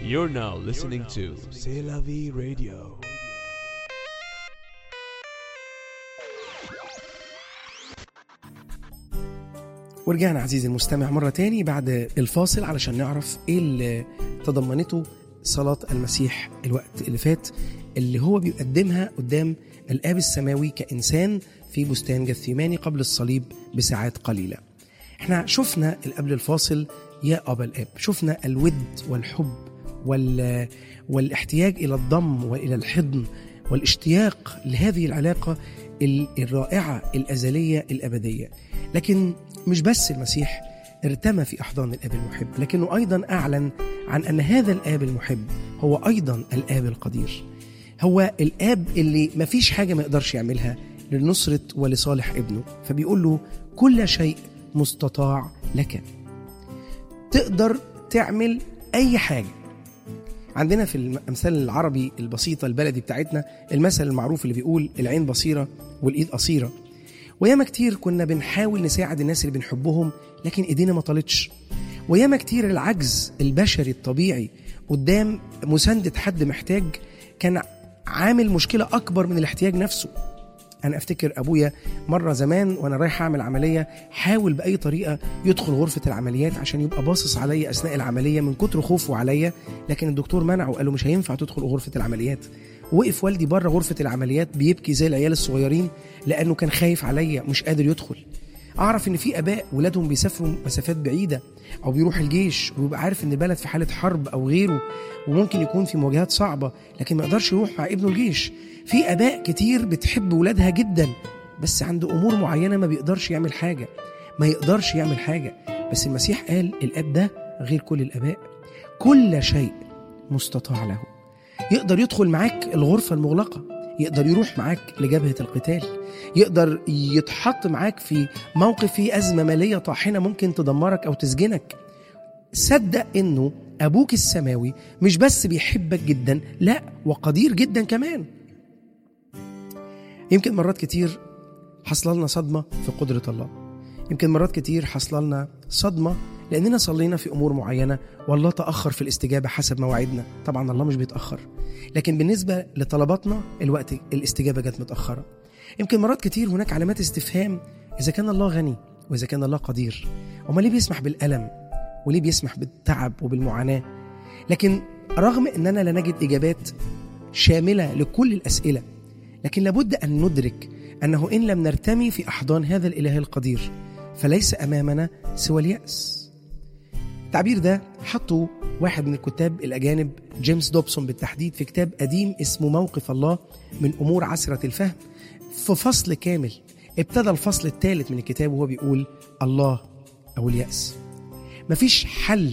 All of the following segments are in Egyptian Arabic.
You're now listening to C'est la vie radio. ورجعنا عزيزي المستمع مرة تاني بعد الفاصل علشان نعرف ايه اللي تضمنته صلاة المسيح الوقت اللي فات اللي هو بيقدمها قدام الآب السماوي كإنسان في بستان جثيماني قبل الصليب بساعات قليلة احنا شفنا اللي قبل الفاصل يا أبا الآب شفنا الود والحب وال... والاحتياج إلى الضم وإلى الحضن والاشتياق لهذه العلاقة ال- الرائعة الأزلية الأبدية لكن مش بس المسيح ارتمى في أحضان الآب المحب لكنه أيضا أعلن عن أن هذا الآب المحب هو أيضا الآب القدير هو الآب اللي مفيش حاجة ما يقدرش يعملها لنصرة ولصالح ابنه فبيقول له كل شيء مستطاع لك تقدر تعمل أي حاجة عندنا في الأمثال العربي البسيطة البلدي بتاعتنا المثل المعروف اللي بيقول العين بصيرة والإيد قصيرة وياما كتير كنا بنحاول نساعد الناس اللي بنحبهم لكن ايدينا ما طالتش وياما كتير العجز البشري الطبيعي قدام مساندة حد محتاج كان عامل مشكلة أكبر من الاحتياج نفسه أنا أفتكر أبويا مرة زمان وأنا رايح أعمل عملية حاول بأي طريقة يدخل غرفة العمليات عشان يبقى باصص عليا أثناء العملية من كتر خوفه عليا لكن الدكتور منعه وقال له مش هينفع تدخل غرفة العمليات وقف والدي بره غرفة العمليات بيبكي زي العيال الصغيرين لأنه كان خايف عليا مش قادر يدخل أعرف إن في آباء ولادهم بيسافروا مسافات بعيدة أو بيروح الجيش ويبقى عارف إن البلد في حالة حرب أو غيره وممكن يكون في مواجهات صعبة لكن ما يقدرش يروح مع ابنه الجيش في آباء كتير بتحب ولادها جدا بس عند أمور معينة ما بيقدرش يعمل حاجة ما يقدرش يعمل حاجة بس المسيح قال الآب ده غير كل الآباء كل شيء مستطاع له يقدر يدخل معاك الغرفة المغلقة يقدر يروح معاك لجبهة القتال يقدر يتحط معاك في موقف فيه أزمة مالية طاحنة ممكن تدمرك أو تسجنك صدق إنه أبوك السماوي مش بس بيحبك جدا لا وقدير جدا كمان يمكن مرات كتير حصل لنا صدمة في قدرة الله يمكن مرات كتير حصل لنا صدمة لأننا صلينا في أمور معينة والله تأخر في الاستجابة حسب مواعيدنا طبعا الله مش بيتأخر لكن بالنسبة لطلباتنا الوقت الاستجابة جت متأخرة يمكن مرات كتير هناك علامات استفهام إذا كان الله غني وإذا كان الله قدير وما ليه بيسمح بالألم وليه بيسمح بالتعب وبالمعاناة لكن رغم أننا لا نجد إجابات شاملة لكل الأسئلة لكن لابد أن ندرك أنه إن لم نرتمي في أحضان هذا الإله القدير فليس أمامنا سوى اليأس التعبير ده حطه واحد من الكتاب الأجانب جيمس دوبسون بالتحديد في كتاب قديم اسمه موقف الله من أمور عسرة الفهم في فصل كامل ابتدى الفصل الثالث من الكتاب وهو بيقول الله أو اليأس مفيش حل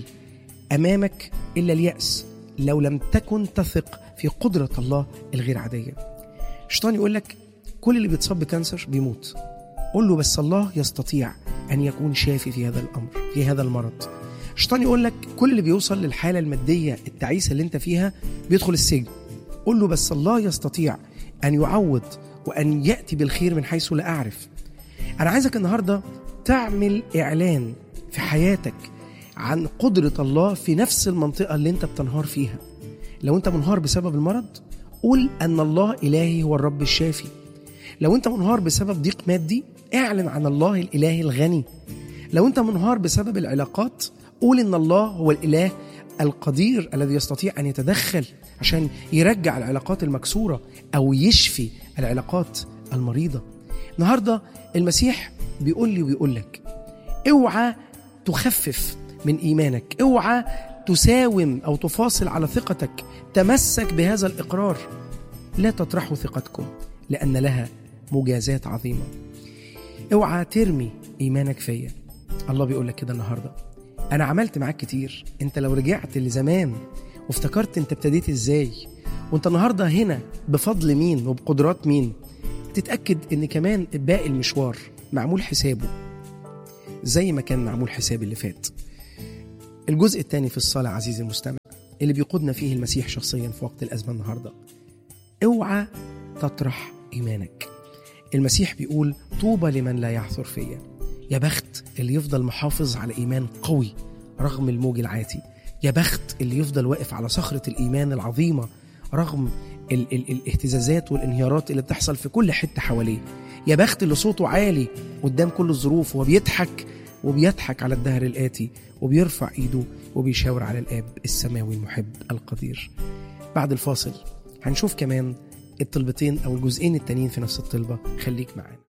أمامك إلا اليأس لو لم تكن تثق في قدرة الله الغير عادية الشيطان يقول لك كل اللي بيتصاب بكانسر بيموت قول له بس الله يستطيع أن يكون شافي في هذا الأمر في هذا المرض الشيطان يقول لك كل اللي بيوصل للحالة المادية التعيسة اللي انت فيها بيدخل السجن قول له بس الله يستطيع أن يعوض وأن يأتي بالخير من حيث لا أعرف أنا عايزك النهاردة تعمل إعلان في حياتك عن قدرة الله في نفس المنطقة اللي انت بتنهار فيها لو انت منهار بسبب المرض قول أن الله إلهي هو الرب الشافي لو انت منهار بسبب ضيق مادي اعلن عن الله الإله الغني لو انت منهار بسبب العلاقات قول ان الله هو الاله القدير الذي يستطيع ان يتدخل عشان يرجع العلاقات المكسوره او يشفي العلاقات المريضه النهارده المسيح بيقول لي ويقول لك اوعى تخفف من ايمانك اوعى تساوم او تفاصل على ثقتك تمسك بهذا الاقرار لا تطرحوا ثقتكم لان لها مجازات عظيمه اوعى ترمي ايمانك فيا الله بيقول لك كده النهارده انا عملت معاك كتير انت لو رجعت لزمان وافتكرت انت ابتديت ازاي وانت النهارده هنا بفضل مين وبقدرات مين تتاكد ان كمان باقي المشوار معمول حسابه زي ما كان معمول حساب اللي فات الجزء الثاني في الصلاه عزيزي المستمع اللي بيقودنا فيه المسيح شخصيا في وقت الازمه النهارده اوعى تطرح ايمانك المسيح بيقول طوبى لمن لا يعثر فيا يا بخت اللي يفضل محافظ على ايمان قوي رغم الموج العاتي يا بخت اللي يفضل واقف على صخرة الإيمان العظيمة رغم ال ال الاهتزازات والانهيارات اللي بتحصل في كل حتة حواليه يا بخت اللي صوته عالي قدام كل الظروف وبيضحك وبيضحك على الدهر الآتي وبيرفع إيده وبيشاور على الآب السماوي المحب القدير بعد الفاصل هنشوف كمان الطلبتين أو الجزئين التانيين في نفس الطلبة خليك معانا